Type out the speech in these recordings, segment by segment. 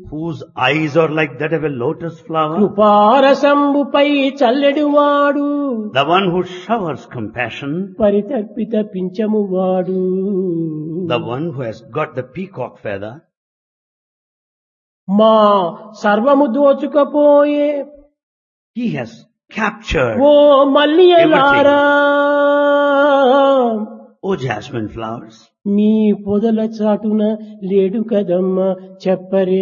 whose eyes are like that of a lotus flower, కృపారసంబుపై చల్లెడువాడు the one who showers compassion, పరితర్పిత పించము వాడు the one who has got the peacock feather, మా సర్వము దోచుకపోయే he has captured, oh మల్లియలారా oh jasmine flowers, మీ పొదల చాటున లేడు కదమ్మ చెప్పరే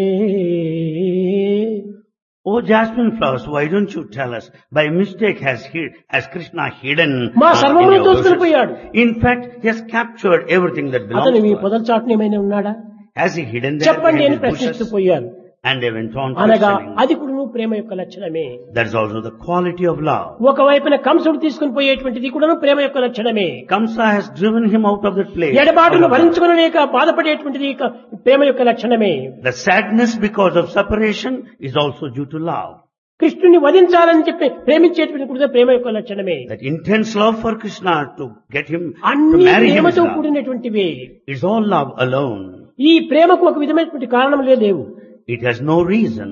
oh jasmine flowers, why don't you tell us, by mistake has hid, has Krishna hidden మా uh, in సర్వమును your దోచుకుని bushes? పోయాడు In fact, he has captured everything that belongs అతను మీ to us. పొదల చాటున ఏమైనా ఉన్నాడా Has he hidden there చెప్పండి behind అని his ప్రశ్నిస్తూ bushes? పోయారు And they went on అనగా questioning. అది కూడా ప్రేమ యొక్క లక్షణమే That is also the quality of love. ఒకవైపున కంసుడు తీసుకుని పోయేటువంటిది కూడా ప్రేమ యొక్క లక్షణమే Kamsa has driven him out of that place. ఎడబాటును Out of భరించుకునలేక బాధపడేటువంటిది ఇక ప్రేమ యొక్క లక్షణమే The sadness because of separation is also due to love. కృష్ణుని వధించాలని చెప్పి ప్రేమించేటువంటి కూడా ప్రేమ యొక్క లక్షణమే That intense love for Krishna to get him to అన్ని marry him is ప్రేమతో love. కూడినటువంటివే It's all love alone. ఈ ప్రేమకు ఒక విధమైనటువంటి కారణములే లేవు It has no reason.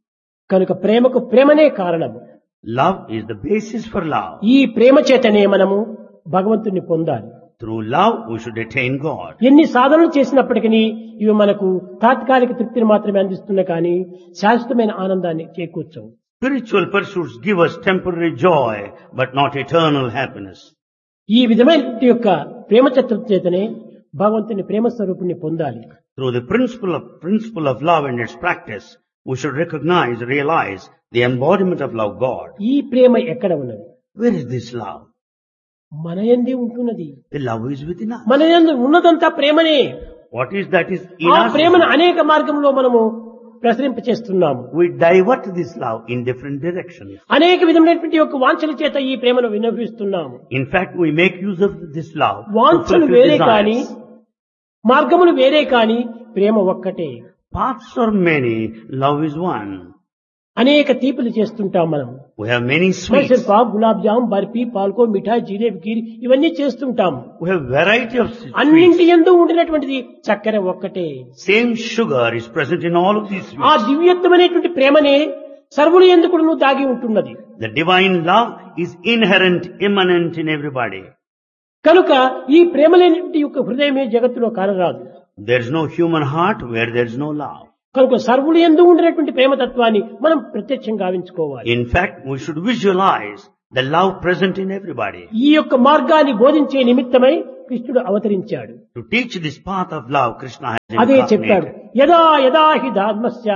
కనుక ప్రేమకు ప్రేమనే కారణము Love is the basis for love. ఈ ప్రేమ చేతనే మనము భగవంతుని పొందాలి Through love we should attain God. ఎన్ని సాధనలు చేసినప్పటికీ ఇవి మనకు తాత్కాలిక తృప్తిని మాత్రమే అందిస్తున్నా కానీ శాశ్వతమైన ఆనందాన్ని చేకూర్చవు Spiritual pursuits give us temporary joy, but not eternal happiness. ఈ విధమైన యొక్క ప్రేమ తత్వం చేతనే భగవంతుని ప్రేమ స్వరూపుణ్ణి పొందాలి Through the principle of, principle of love and its practice, we should recognize, realize the embodiment of love God. ఈ ప్రేమ ఎక్కడ ఉన్నది Where is this love? మన ఎందే ఉంటున్నది The love is within us. మన ఎందు ఉన్నదంతా ప్రేమనే What is that is in ఆ us? ప్రేమను అనేక మార్గంలో మనము ప్రసరింపచేస్తున్నాము We divert this love in different directions. అనేక విధమైనటువంటి యొక్క వాంఛల చేత ఈ ప్రేమను వినియోగిస్తున్నాము In fact, we make use of this love to వాంఛలు fulfill వేరే కానీ desires. మార్గములు వేరే కానీ ప్రేమ ఒక్కటే Paths are many, love is one. అనేక తీపులు చేస్తుంటాం మనం We have many Mysore sweets. Pak gulab jamun barfi పాల్కో మిఠాయి జిలేబీ కీర్ ఇవన్నీ చేస్తుంటాం We have variety of sweets. అన్నింటి ఎందు ఉండినటువంటిది చక్కెర ఒక్కటే Same sugar is present in all of these ఆ sweets. దివ్యత్వమైనటువంటి ప్రేమనే సర్వులు ఎందుకు దాగి ఉంటున్నది The divine love is inherent, immanent in everybody. కనుక ఈ ప్రేమ లేనిటువంటి యొక్క హృదయమే జగత్తులో కానరాదు There is no human heart where there is no love. కనుక సర్వులు ఎందు ఉండినటువంటి ప్రేమతత్వాన్ని మనం ప్రత్యక్షంగా గావించుకోవాలి In fact, we should visualize the love present in everybody. ఈ యొక్క మార్గాన్ని బోధించే నిమిత్తమై కృష్ణుడు అవతరించాడు To teach this path of love, Krishna has అదే చెప్పాడు incarnated. యదా యదా హి ధర్మస్య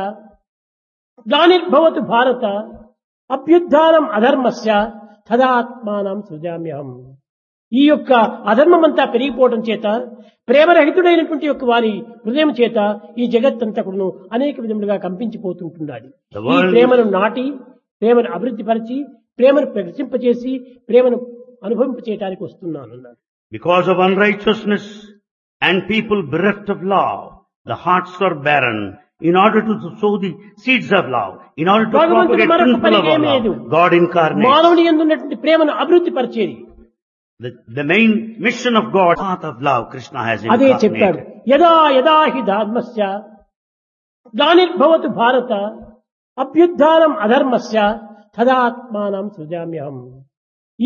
గ్లానిర్భవతు భారత అభ్యుద్ధానం అధర్మస్య తదాత్మానం సృజామ్యహం ఈ యొక్క అధర్మమంతా పెరిగిపోవడం చేత ప్రేమరహితుడైనటువంటి యొక్క వారి హృదయం చేత ఈ జగత్తంతా కూడాను అనేక విధములుగా కంపించిపోతుంటున్నది The ఈ world- ప్రేమను నాటి ప్రేమను అభివృద్ధి పరిచి ప్రేమను ప్రకటింపచేసి ప్రేమను అనుభవింపచేయటానికి వస్తున్నాను అన్నాడు Because of unrighteousness and people bereft of love, the hearts are barren. In order to sow the seeds of love, in order to భగవంతుడు propagate మరొక principle of పని ఏమీ లేదు. love, God incarnates. మానవుని ఎందున్నటువంటి ప్రేమను అభివృద్ధి పరిచేది The, the main mission of God, path of love, Krishna has అదే చెప్పాడు incarnated. యదా యదా హి ధర్మస్య గ్లానిర్భవతు భారత అభ్యుద్ధానం అధర్మస్య తదాత్మానం సృజామ్యహం